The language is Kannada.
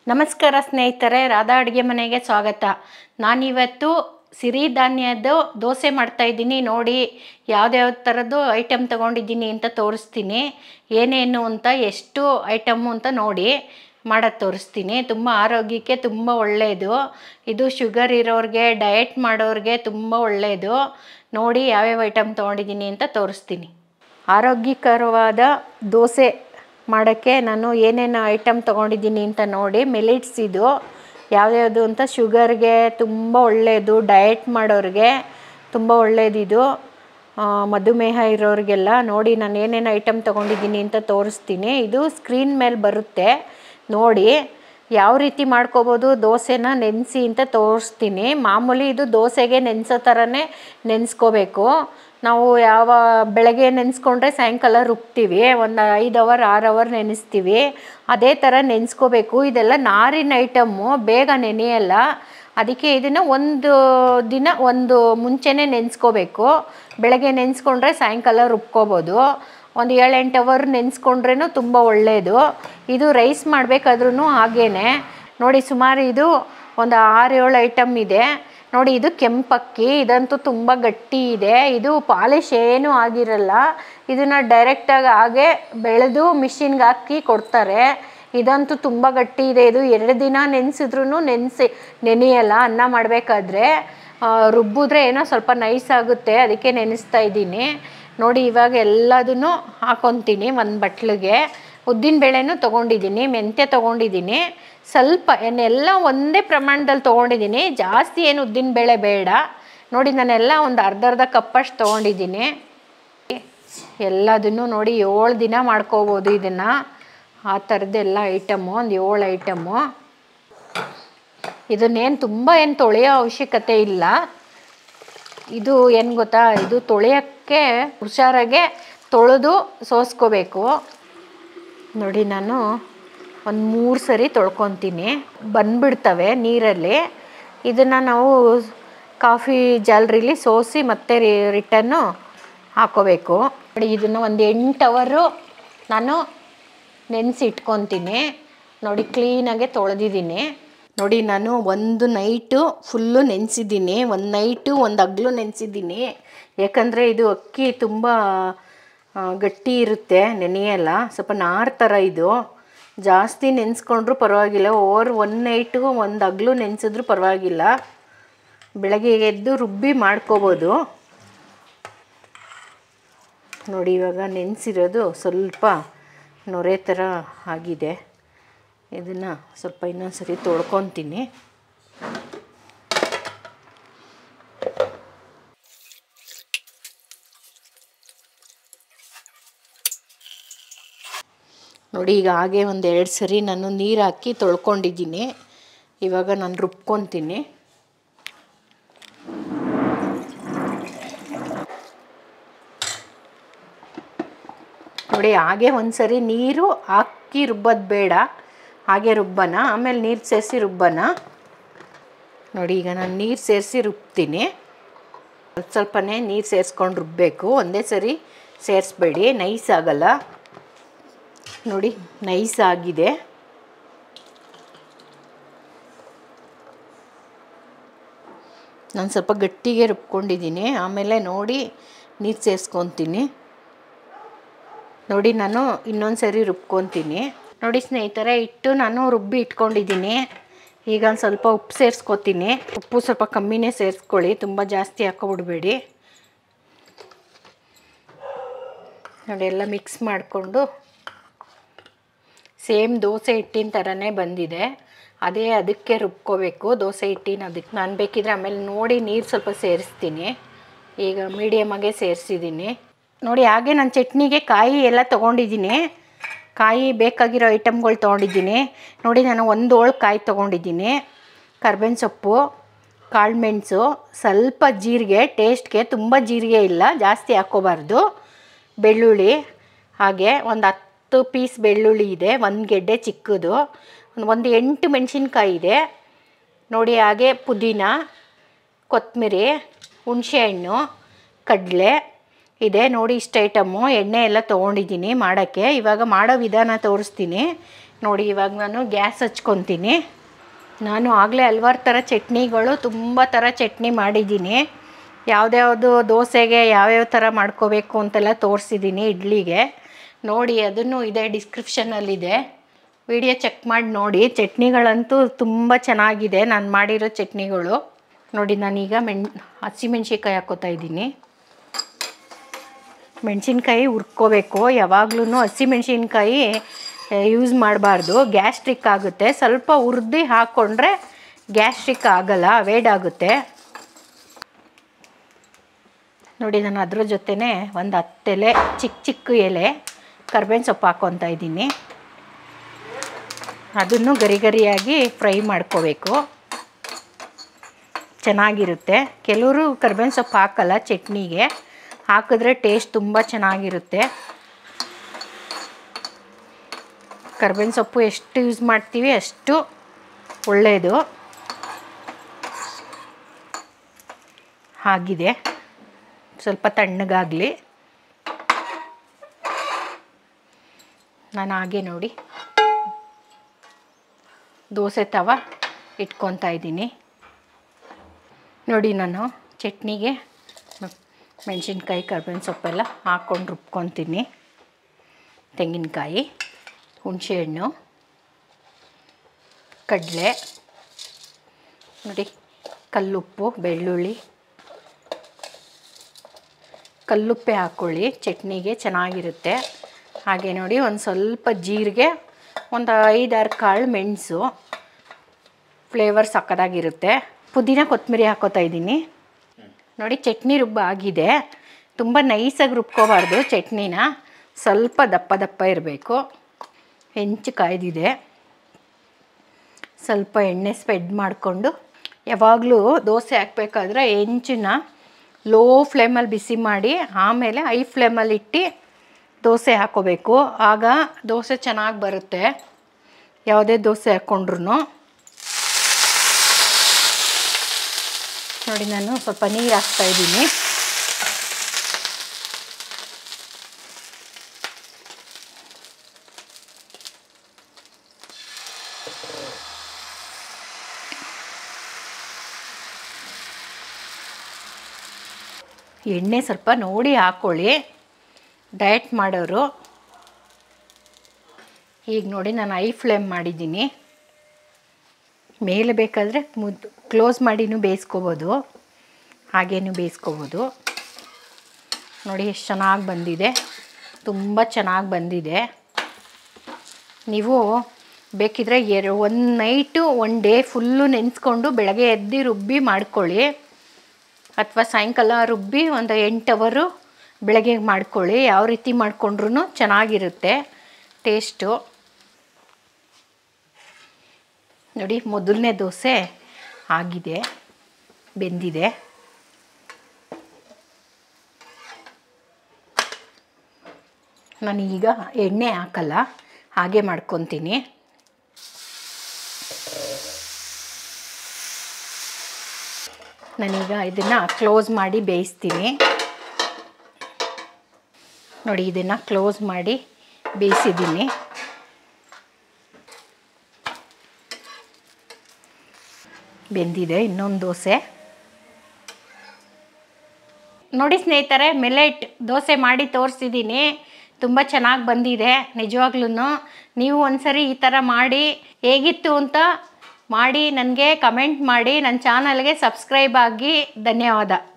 ನಮಸ್ಕಾರ ಸ್ನೇಹಿತರೆ ರಾಧಾ ಅಡುಗೆ ಮನೆಗೆ ಸ್ವಾಗತ ನಾನಿವತ್ತು ಸಿರಿಧಾನ್ಯದ ದೋಸೆ ಮಾಡ್ತಾ ಇದ್ದೀನಿ ನೋಡಿ ಯಾವ್ದ್ಯಾವ ಥರದ್ದು ಐಟಮ್ ತೊಗೊಂಡಿದ್ದೀನಿ ಅಂತ ತೋರಿಸ್ತೀನಿ ಏನೇನು ಅಂತ ಎಷ್ಟು ಐಟಮ್ಮು ಅಂತ ನೋಡಿ ಮಾಡೋದು ತೋರಿಸ್ತೀನಿ ತುಂಬ ಆರೋಗ್ಯಕ್ಕೆ ತುಂಬ ಒಳ್ಳೆಯದು ಇದು ಶುಗರ್ ಇರೋರಿಗೆ ಡಯಟ್ ಮಾಡೋರಿಗೆ ತುಂಬ ಒಳ್ಳೆಯದು ನೋಡಿ ಯಾವ್ಯಾವ ಐಟಮ್ ತೊಗೊಂಡಿದ್ದೀನಿ ಅಂತ ತೋರಿಸ್ತೀನಿ ಆರೋಗ್ಯಕರವಾದ ದೋಸೆ ಮಾಡೋಕ್ಕೆ ನಾನು ಏನೇನು ಐಟಮ್ ತೊಗೊಂಡಿದ್ದೀನಿ ಅಂತ ನೋಡಿ ಮಿಲಿಟ್ಸ್ ಇದು ಯಾವ್ಯಾವುದು ಅಂತ ಶುಗರ್ಗೆ ತುಂಬ ಒಳ್ಳೆಯದು ಡಯಟ್ ಮಾಡೋರಿಗೆ ತುಂಬ ಒಳ್ಳೆಯದಿದು ಮಧುಮೇಹ ಇರೋರಿಗೆಲ್ಲ ನೋಡಿ ನಾನು ಏನೇನು ಐಟಮ್ ತೊಗೊಂಡಿದ್ದೀನಿ ಅಂತ ತೋರಿಸ್ತೀನಿ ಇದು ಸ್ಕ್ರೀನ್ ಮೇಲೆ ಬರುತ್ತೆ ನೋಡಿ ಯಾವ ರೀತಿ ಮಾಡ್ಕೋಬೋದು ದೋಸೆನ ನೆನೆಸಿ ಅಂತ ತೋರಿಸ್ತೀನಿ ಮಾಮೂಲಿ ಇದು ದೋಸೆಗೆ ನೆನೆಸೋ ಥರನೇ ನೆನೆಸ್ಕೋಬೇಕು ನಾವು ಯಾವ ಬೆಳಗ್ಗೆ ನೆನೆಸ್ಕೊಂಡ್ರೆ ಸಾಯಂಕಾಲ ರುಬ್ತೀವಿ ಒಂದು ಐದು ಅವರ್ ಆರು ಅವರ್ ನೆನೆಸ್ತೀವಿ ಅದೇ ಥರ ನೆನೆಸ್ಕೋಬೇಕು ಇದೆಲ್ಲ ನಾರಿನ ಐಟಮ್ಮು ಬೇಗ ನೆನೆಯಲ್ಲ ಅದಕ್ಕೆ ಇದನ್ನು ಒಂದು ದಿನ ಒಂದು ಮುಂಚೆನೇ ನೆನೆಸ್ಕೋಬೇಕು ಬೆಳಗ್ಗೆ ನೆನೆಸ್ಕೊಂಡ್ರೆ ಸಾಯಂಕಾಲ ರುಬ್ಕೋಬೋದು ಒಂದು ಏಳು ಎಂಟು ಅವರ್ ನೆನೆಸ್ಕೊಂಡ್ರೂ ತುಂಬ ಒಳ್ಳೆಯದು ಇದು ರೈಸ್ ಮಾಡಬೇಕಾದ್ರೂ ಹಾಗೇ ನೋಡಿ ಸುಮಾರು ಇದು ಒಂದು ಆರು ಏಳು ಐಟಮ್ ಇದೆ ನೋಡಿ ಇದು ಕೆಂಪಕ್ಕಿ ಇದಂತೂ ತುಂಬ ಗಟ್ಟಿ ಇದೆ ಇದು ಪಾಲಿಶ್ ಏನೂ ಆಗಿರಲ್ಲ ಇದನ್ನು ಡೈರೆಕ್ಟಾಗಿ ಹಾಗೆ ಬೆಳೆದು ಮಿಷಿನ್ಗೆ ಹಾಕಿ ಕೊಡ್ತಾರೆ ಇದಂತೂ ತುಂಬ ಗಟ್ಟಿ ಇದೆ ಇದು ಎರಡು ದಿನ ನೆನೆಸಿದ್ರೂ ನೆನೆಸಿ ನೆನೆಯಲ್ಲ ಅನ್ನ ಮಾಡಬೇಕಾದ್ರೆ ರುಬ್ಬಿದ್ರೆ ಏನೋ ಸ್ವಲ್ಪ ನೈಸ್ ಆಗುತ್ತೆ ಅದಕ್ಕೆ ನೆನೆಸ್ತಾ ಇದ್ದೀನಿ ನೋಡಿ ಇವಾಗ ಎಲ್ಲದನ್ನು ಹಾಕೊತೀನಿ ಒಂದು ಬಟ್ಲಿಗೆ ಉದ್ದಿನ ಬೇಳೆನೂ ತೊಗೊಂಡಿದ್ದೀನಿ ಮೆಂತ್ಯ ತೊಗೊಂಡಿದ್ದೀನಿ ಸ್ವಲ್ಪ ಏನೆಲ್ಲ ಒಂದೇ ಪ್ರಮಾಣದಲ್ಲಿ ತೊಗೊಂಡಿದ್ದೀನಿ ಜಾಸ್ತಿ ಏನು ಉದ್ದಿನ ಬೇಳೆ ಬೇಡ ನೋಡಿ ನಾನೆಲ್ಲ ಒಂದು ಅರ್ಧ ಅರ್ಧ ಕಪ್ಪಷ್ಟು ತೊಗೊಂಡಿದ್ದೀನಿ ಎಲ್ಲದನ್ನು ನೋಡಿ ಏಳು ದಿನ ಮಾಡ್ಕೋಬೋದು ಇದನ್ನು ಆ ಥರದ್ದೆಲ್ಲ ಐಟಮು ಒಂದು ಏಳು ಐಟಮು ಇದನ್ನೇನು ತುಂಬ ಏನು ತೊಳೆಯೋ ಅವಶ್ಯಕತೆ ಇಲ್ಲ ಇದು ಏನು ಗೊತ್ತಾ ಇದು ತೊಳೆಯೋಕ್ಕೆ ಹುಷಾರಾಗೆ ತೊಳೆದು ಸೋಸ್ಕೋಬೇಕು ನೋಡಿ ನಾನು ಒಂದು ಮೂರು ಸರಿ ತೊಳ್ಕೊತೀನಿ ಬಂದ್ಬಿಡ್ತವೆ ನೀರಲ್ಲಿ ಇದನ್ನು ನಾವು ಕಾಫಿ ಜಾಲ್ರಿಲಿ ಸೋಸಿ ಮತ್ತೆ ರಿಟನ್ನು ಹಾಕೋಬೇಕು ನೋಡಿ ಇದನ್ನು ಒಂದು ಎಂಟು ಅವರು ನಾನು ನೆನೆಸಿ ಇಟ್ಕೊತೀನಿ ನೋಡಿ ಕ್ಲೀನಾಗೆ ತೊಳೆದಿದ್ದೀನಿ ನೋಡಿ ನಾನು ಒಂದು ನೈಟು ಫುಲ್ಲು ನೆನೆಸಿದ್ದೀನಿ ಒಂದು ನೈಟು ಒಂದು ಹಗ್ಲು ನೆನೆಸಿದ್ದೀನಿ ಯಾಕಂದರೆ ಇದು ಅಕ್ಕಿ ತುಂಬ ಗಟ್ಟಿ ಇರುತ್ತೆ ನೆನೆಯಲ್ಲ ಸ್ವಲ್ಪ ನಾರು ಥರ ಇದು ಜಾಸ್ತಿ ನೆನೆಸ್ಕೊಂಡ್ರೂ ಪರವಾಗಿಲ್ಲ ಓವರ್ ಒನ್ ನೈಟು ಒಂದು ಹಗ್ಲು ನೆನೆಸಿದ್ರೂ ಪರವಾಗಿಲ್ಲ ಬೆಳಗ್ಗೆ ಎದ್ದು ರುಬ್ಬಿ ಮಾಡ್ಕೋಬೋದು ನೋಡಿ ಇವಾಗ ನೆನೆಸಿರೋದು ಸ್ವಲ್ಪ ನೊರೆ ಥರ ಆಗಿದೆ ಇದನ್ನು ಸ್ವಲ್ಪ ಇನ್ನೊಂದು ಸರಿ ತೊಳ್ಕೊತೀನಿ ನೋಡಿ ಈಗ ಹಾಗೆ ಒಂದು ಎರಡು ಸರಿ ನಾನು ನೀರು ಹಾಕಿ ತೊಳ್ಕೊಂಡಿದ್ದೀನಿ ಇವಾಗ ನಾನು ರುಬ್ಕೊತೀನಿ ನೋಡಿ ಹಾಗೆ ಒಂದು ಸರಿ ನೀರು ಹಾಕಿ ರುಬ್ಬೋದು ಬೇಡ ಹಾಗೆ ರುಬ್ಬನ ಆಮೇಲೆ ನೀರು ಸೇರಿಸಿ ರುಬ್ಬನ ನೋಡಿ ಈಗ ನಾನು ನೀರು ಸೇರಿಸಿ ರುಬ್ತೀನಿ ಸ್ವಲ್ಪ ಸ್ವಲ್ಪನೇ ನೀರು ಸೇರಿಸ್ಕೊಂಡು ರುಬ್ಬಬೇಕು ಒಂದೇ ಸರಿ ಸೇರಿಸ್ಬೇಡಿ ನೈಸ್ ಆಗಲ್ಲ ನೋಡಿ ನೈಸ್ ಆಗಿದೆ ನಾನು ಸ್ವಲ್ಪ ಗಟ್ಟಿಗೆ ರುಬ್ಕೊಂಡಿದ್ದೀನಿ ಆಮೇಲೆ ನೋಡಿ ನೀರು ಸೇರಿಸ್ಕೊತೀನಿ ನೋಡಿ ನಾನು ಇನ್ನೊಂದು ಸರಿ ರುಬ್ಕೊತೀನಿ ನೋಡಿ ಸ್ನೇಹಿತರೆ ಇಟ್ಟು ನಾನು ರುಬ್ಬಿ ಇಟ್ಕೊಂಡಿದ್ದೀನಿ ಈಗ ಒಂದು ಸ್ವಲ್ಪ ಉಪ್ಪು ಸೇರಿಸ್ಕೊತೀನಿ ಉಪ್ಪು ಸ್ವಲ್ಪ ಕಮ್ಮಿನೇ ಸೇರಿಸ್ಕೊಳ್ಳಿ ತುಂಬ ಜಾಸ್ತಿ ಹಾಕೊಬಿಡ್ಬೇಡಿ ನೋಡಿ ಎಲ್ಲ ಮಿಕ್ಸ್ ಮಾಡಿಕೊಂಡು ಸೇಮ್ ದೋಸೆ ಹಿಟ್ಟಿನ ಥರನೇ ಬಂದಿದೆ ಅದೇ ಅದಕ್ಕೆ ರುಬ್ಕೋಬೇಕು ದೋಸೆ ಹಿಟ್ಟಿನ ಅದಕ್ಕೆ ನಾನು ಬೇಕಿದ್ರೆ ಆಮೇಲೆ ನೋಡಿ ನೀರು ಸ್ವಲ್ಪ ಸೇರಿಸ್ತೀನಿ ಈಗ ಮೀಡಿಯಮಾಗೆ ಸೇರಿಸಿದ್ದೀನಿ ನೋಡಿ ಹಾಗೆ ನಾನು ಚಟ್ನಿಗೆ ಕಾಯಿ ಎಲ್ಲ ತೊಗೊಂಡಿದ್ದೀನಿ ಕಾಯಿ ಬೇಕಾಗಿರೋ ಐಟಮ್ಗಳು ತೊಗೊಂಡಿದ್ದೀನಿ ನೋಡಿ ನಾನು ಒಂದು ಹೋಳು ಕಾಯಿ ತೊಗೊಂಡಿದ್ದೀನಿ ಕರ್ಬೇವಿನ ಸೊಪ್ಪು ಕಾಳು ಮೆಣಸು ಸ್ವಲ್ಪ ಜೀರಿಗೆ ಟೇಸ್ಟ್ಗೆ ತುಂಬ ಜೀರಿಗೆ ಇಲ್ಲ ಜಾಸ್ತಿ ಹಾಕ್ಕೋಬಾರ್ದು ಬೆಳ್ಳುಳ್ಳಿ ಹಾಗೆ ಒಂದು ಹತ್ತು ಪೀಸ್ ಬೆಳ್ಳುಳ್ಳಿ ಇದೆ ಒಂದು ಗೆಡ್ಡೆ ಚಿಕ್ಕದು ಒಂದು ಎಂಟು ಮೆಣಸಿನ್ಕಾಯಿ ಇದೆ ನೋಡಿ ಹಾಗೆ ಪುದೀನ ಕೊತ್ತಂಬರಿ ಹುಣಸೆಹಣ್ಣು ಕಡಲೆ ಇದೆ ನೋಡಿ ಇಷ್ಟು ಐಟಮ್ಮು ಎಣ್ಣೆ ಎಲ್ಲ ತೊಗೊಂಡಿದ್ದೀನಿ ಮಾಡೋಕ್ಕೆ ಇವಾಗ ಮಾಡೋ ವಿಧಾನ ತೋರಿಸ್ತೀನಿ ನೋಡಿ ಇವಾಗ ನಾನು ಗ್ಯಾಸ್ ಹಚ್ಕೊತೀನಿ ನಾನು ಆಗಲೇ ಹಲ್ವಾರು ಥರ ಚಟ್ನಿಗಳು ತುಂಬ ಥರ ಚಟ್ನಿ ಮಾಡಿದ್ದೀನಿ ಯಾವುದ್ಯಾವುದು ದೋಸೆಗೆ ಯಾವ್ಯಾವ ಥರ ಮಾಡ್ಕೋಬೇಕು ಅಂತೆಲ್ಲ ತೋರಿಸಿದ್ದೀನಿ ಇಡ್ಲಿಗೆ ನೋಡಿ ಅದನ್ನು ಇದೆ ಡಿಸ್ಕ್ರಿಪ್ಷನಲ್ಲಿದೆ ವಿಡಿಯೋ ಚೆಕ್ ಮಾಡಿ ನೋಡಿ ಚಟ್ನಿಗಳಂತೂ ತುಂಬ ಚೆನ್ನಾಗಿದೆ ನಾನು ಮಾಡಿರೋ ಚಟ್ನಿಗಳು ನೋಡಿ ನಾನೀಗ ಮೆಣ್ ಹಸಿಮೆಣ್ಸಿನ್ಕಾಯಿ ಹಾಕೋತಾ ಇದ್ದೀನಿ ಮೆಣಸಿನ್ಕಾಯಿ ಹುರ್ಕೋಬೇಕು ಯಾವಾಗ್ಲೂ ಹಸಿಮೆಣ್ಸಿನ್ಕಾಯಿ ಯೂಸ್ ಮಾಡಬಾರ್ದು ಗ್ಯಾಸ್ಟ್ರಿಕ್ ಆಗುತ್ತೆ ಸ್ವಲ್ಪ ಹುರಿದು ಹಾಕ್ಕೊಂಡ್ರೆ ಗ್ಯಾಸ್ಟ್ರಿಕ್ ಆಗಲ್ಲ ಅವೇಡ್ ಆಗುತ್ತೆ ನೋಡಿ ನಾನು ಅದ್ರ ಜೊತೆನೇ ಒಂದು ಹತ್ತು ಎಲೆ ಚಿಕ್ಕ ಚಿಕ್ಕ ಎಲೆ ಕರ್ಬೇವಿನ ಸೊಪ್ಪು ಹಾಕ್ಕೊತಾ ಇದ್ದೀನಿ ಅದನ್ನು ಗರಿ ಗರಿಯಾಗಿ ಫ್ರೈ ಮಾಡ್ಕೋಬೇಕು ಚೆನ್ನಾಗಿರುತ್ತೆ ಕೆಲವರು ಕರ್ಬೇವಿನ ಸೊಪ್ಪು ಹಾಕಲ್ಲ ಚಟ್ನಿಗೆ ಹಾಕಿದ್ರೆ ಟೇಸ್ಟ್ ತುಂಬ ಚೆನ್ನಾಗಿರುತ್ತೆ ಕರ್ಬೇವಿನ ಸೊಪ್ಪು ಎಷ್ಟು ಯೂಸ್ ಮಾಡ್ತೀವಿ ಅಷ್ಟು ಒಳ್ಳೆಯದು ಆಗಿದೆ ಸ್ವಲ್ಪ ತಣ್ಣಗಾಗಲಿ ನಾನು ಹಾಗೆ ನೋಡಿ ದೋಸೆ ತವ ಇಟ್ಕೊತಾ ಇದ್ದೀನಿ ನೋಡಿ ನಾನು ಚಟ್ನಿಗೆ ಮೆಣಸಿನ್ಕಾಯಿ ಕರ್ಬೇವಿನ ಸೊಪ್ಪೆಲ್ಲ ಹಾಕ್ಕೊಂಡು ರುಬ್ಕೊತೀನಿ ತೆಂಗಿನಕಾಯಿ ಹುಣಸೆಹಣ್ಣು ಕಡಲೆ ನೋಡಿ ಕಲ್ಲುಪ್ಪು ಬೆಳ್ಳುಳ್ಳಿ ಕಲ್ಲುಪ್ಪೆ ಹಾಕ್ಕೊಳ್ಳಿ ಚಟ್ನಿಗೆ ಚೆನ್ನಾಗಿರುತ್ತೆ ಹಾಗೆ ನೋಡಿ ಒಂದು ಸ್ವಲ್ಪ ಜೀರಿಗೆ ಒಂದು ಐದಾರು ಕಾಳು ಮೆಣಸು ಫ್ಲೇವರ್ ಸಕ್ಕದಾಗಿರುತ್ತೆ ಪುದೀನ ಕೊತ್ತಂಬರಿ ಹಾಕೋತಾ ಇದ್ದೀನಿ ನೋಡಿ ಚಟ್ನಿ ರುಬ್ಬ ಆಗಿದೆ ತುಂಬ ನೈಸಾಗಿ ರುಬ್ಕೋಬಾರ್ದು ಚಟ್ನಿನ ಸ್ವಲ್ಪ ದಪ್ಪ ದಪ್ಪ ಇರಬೇಕು ಹೆಂಚು ಕಾಯ್ದಿದೆ ಸ್ವಲ್ಪ ಎಣ್ಣೆ ಸ್ಪ್ರೆಡ್ ಮಾಡಿಕೊಂಡು ಯಾವಾಗಲೂ ದೋಸೆ ಹಾಕ್ಬೇಕಾದ್ರೆ ಹೆಂಚನ್ನ ಲೋ ಫ್ಲೇಮಲ್ಲಿ ಬಿಸಿ ಮಾಡಿ ಆಮೇಲೆ ಐ ಫ್ಲೇಮಲ್ಲಿ ಇಟ್ಟು ದೋಸೆ ಹಾಕೋಬೇಕು ಆಗ ದೋಸೆ ಚೆನ್ನಾಗಿ ಬರುತ್ತೆ ಯಾವುದೇ ದೋಸೆ ಹಾಕ್ಕೊಂಡ್ರು ನೋಡಿ ನಾನು ಸ್ವಲ್ಪ ನೀರು ಹಾಕ್ತಾ ಇದ್ದೀನಿ ಎಣ್ಣೆ ಸ್ವಲ್ಪ ನೋಡಿ ಹಾಕ್ಕೊಳ್ಳಿ ಡಯಟ್ ಮಾಡೋರು ಈಗ ನೋಡಿ ನಾನು ಐ ಫ್ಲೇಮ್ ಮಾಡಿದ್ದೀನಿ ಮೇಲೆ ಬೇಕಾದರೆ ಮುದ್ದು ಕ್ಲೋಸ್ ಮಾಡಿನೂ ಬೇಯಿಸ್ಕೋಬೋದು ಹಾಗೇನೂ ಬೇಯಿಸ್ಕೋಬೋದು ನೋಡಿ ಎಷ್ಟು ಚೆನ್ನಾಗಿ ಬಂದಿದೆ ತುಂಬ ಚೆನ್ನಾಗಿ ಬಂದಿದೆ ನೀವು ಬೇಕಿದ್ರೆ ಎರ ಒಂದು ನೈಟು ಒನ್ ಡೇ ಫುಲ್ಲು ನೆನೆಸ್ಕೊಂಡು ಬೆಳಗ್ಗೆ ಎದ್ದು ರುಬ್ಬಿ ಮಾಡ್ಕೊಳ್ಳಿ ಅಥವಾ ಸಾಯಂಕಾಲ ರುಬ್ಬಿ ಒಂದು ಎಂಟು ಅವರು ಬೆಳಗ್ಗೆ ಮಾಡ್ಕೊಳ್ಳಿ ಯಾವ ರೀತಿ ಮಾಡಿಕೊಂಡ್ರೂ ಚೆನ್ನಾಗಿರುತ್ತೆ ಟೇಸ್ಟು ನೋಡಿ ಮೊದಲನೇ ದೋಸೆ ಆಗಿದೆ ಬೆಂದಿದೆ ನಾನೀಗ ಎಣ್ಣೆ ಹಾಕಲ್ಲ ಹಾಗೆ ಮಾಡ್ಕೊತೀನಿ ನಾನೀಗ ಇದನ್ನು ಕ್ಲೋಸ್ ಮಾಡಿ ಬೇಯಿಸ್ತೀನಿ ನೋಡಿ ಇದನ್ನು ಕ್ಲೋಸ್ ಮಾಡಿ ಬೇಯಿಸಿದ್ದೀನಿ ಬೆಂದಿದೆ ಇನ್ನೊಂದು ದೋಸೆ ನೋಡಿ ಸ್ನೇಹಿತರೆ ಮಿಲೆಟ್ ದೋಸೆ ಮಾಡಿ ತೋರಿಸಿದ್ದೀನಿ ತುಂಬ ಚೆನ್ನಾಗಿ ಬಂದಿದೆ ನಿಜವಾಗ್ಲೂ ನೀವು ಒಂದ್ಸರಿ ಈ ಥರ ಮಾಡಿ ಹೇಗಿತ್ತು ಅಂತ ಮಾಡಿ ನನಗೆ ಕಮೆಂಟ್ ಮಾಡಿ ನನ್ನ ಚಾನಲ್ಗೆ ಸಬ್ಸ್ಕ್ರೈಬ್ ಆಗಿ ಧನ್ಯವಾದ